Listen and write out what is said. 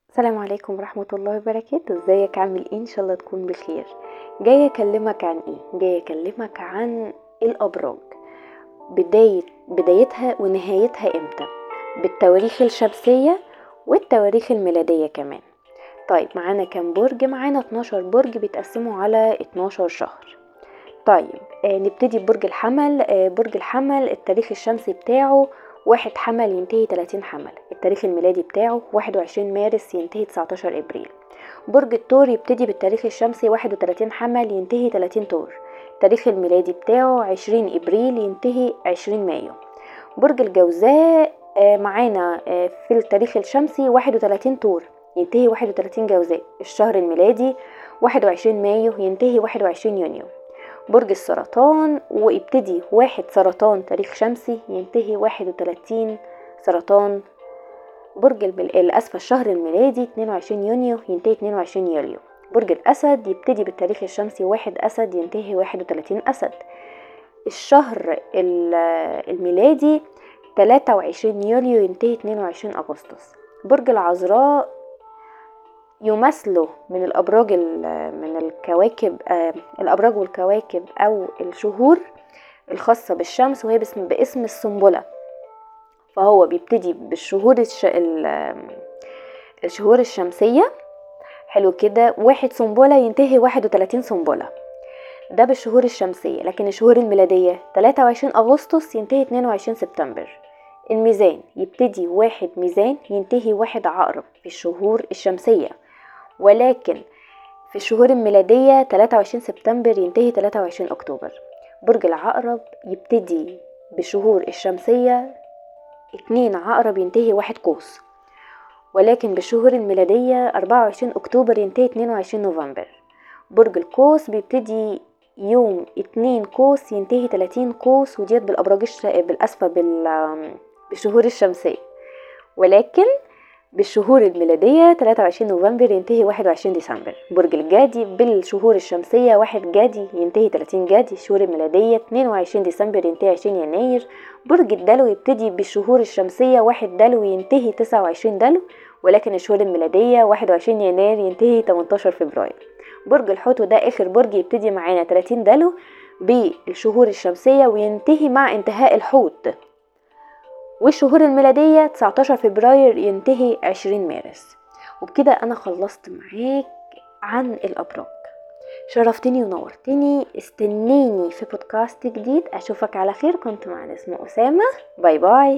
السلام عليكم ورحمة الله وبركاته ازيك عامل ايه ان شاء الله تكون بخير جاية اكلمك عن ايه جاية اكلمك عن الابراج بداية بدايتها ونهايتها امتى بالتواريخ الشمسية والتواريخ الميلادية كمان طيب معانا كام برج معانا 12 برج بيتقسموا على 12 شهر طيب آه نبتدي ببرج الحمل آه برج الحمل التاريخ الشمسي بتاعه واحد حمل ينتهي 30 حمل التاريخ الميلادي بتاعه 21 مارس ينتهي 19 ابريل برج الثور يبتدي بالتاريخ الشمسي 31 حمل ينتهي 30 ثور التاريخ الميلادي بتاعه 20 ابريل ينتهي 20 مايو برج الجوزاء آه معانا آه في التاريخ الشمسي 31 ثور ينتهي 31 جوزاء الشهر الميلادي 21 مايو ينتهي 21 يونيو برج السرطان ويبتدي واحد سرطان تاريخ شمسي ينتهي واحد وتلاتين سرطان برج الأسفة الشهر الميلادي 22 يونيو ينتهي 22 يوليو برج الأسد يبتدي بالتاريخ الشمسي واحد أسد ينتهي واحد وتلاتين أسد الشهر الميلادي 23 يوليو ينتهي 22 أغسطس برج العذراء يمثلوا من الأبراج من الكواكب الأبراج والكواكب أو الشهور الخاصة بالشمس وهي باسم باسم السنبلة فهو بيبتدي بالشهور الش... الشهور الشمسية حلو كده واحد سنبلة ينتهي واحد وتلاتين سنبلة ده بالشهور الشمسية لكن الشهور الميلادية 23 أغسطس ينتهي 22 سبتمبر الميزان يبتدي واحد ميزان ينتهي واحد عقرب في الشهور الشمسية ولكن في الشهور الميلادية 23 سبتمبر ينتهي 23 أكتوبر برج العقرب يبتدي بالشهور الشمسية اتنين عقرب ينتهي واحد قوس ولكن بالشهور الميلادية 24 أكتوبر ينتهي 22 نوفمبر برج القوس بيبتدي يوم اتنين قوس ينتهي 30 قوس وديت بالأبراج الش... بالأسفة بال... بالشهور الشمسية ولكن بالشهور الميلادية 23 نوفمبر ينتهي 21 ديسمبر برج الجدي بالشهور الشمسية 1 جدي ينتهي 30 جدي الشهور الميلادية 22 ديسمبر ينتهي 20 يناير برج الدلو يبتدي بالشهور الشمسية 1 دلو ينتهي 29 دلو ولكن الشهور الميلادية 21 يناير ينتهي 18 فبراير برج الحوت وده آخر برج يبتدي معانا 30 دلو بالشهور الشمسية وينتهي مع انتهاء الحوت والشهور الميلادية 19 فبراير ينتهي 20 مارس وبكده أنا خلصت معاك عن الأبراج شرفتني ونورتني استنيني في بودكاست جديد أشوفك على خير كنت معنا اسمه أسامة باي باي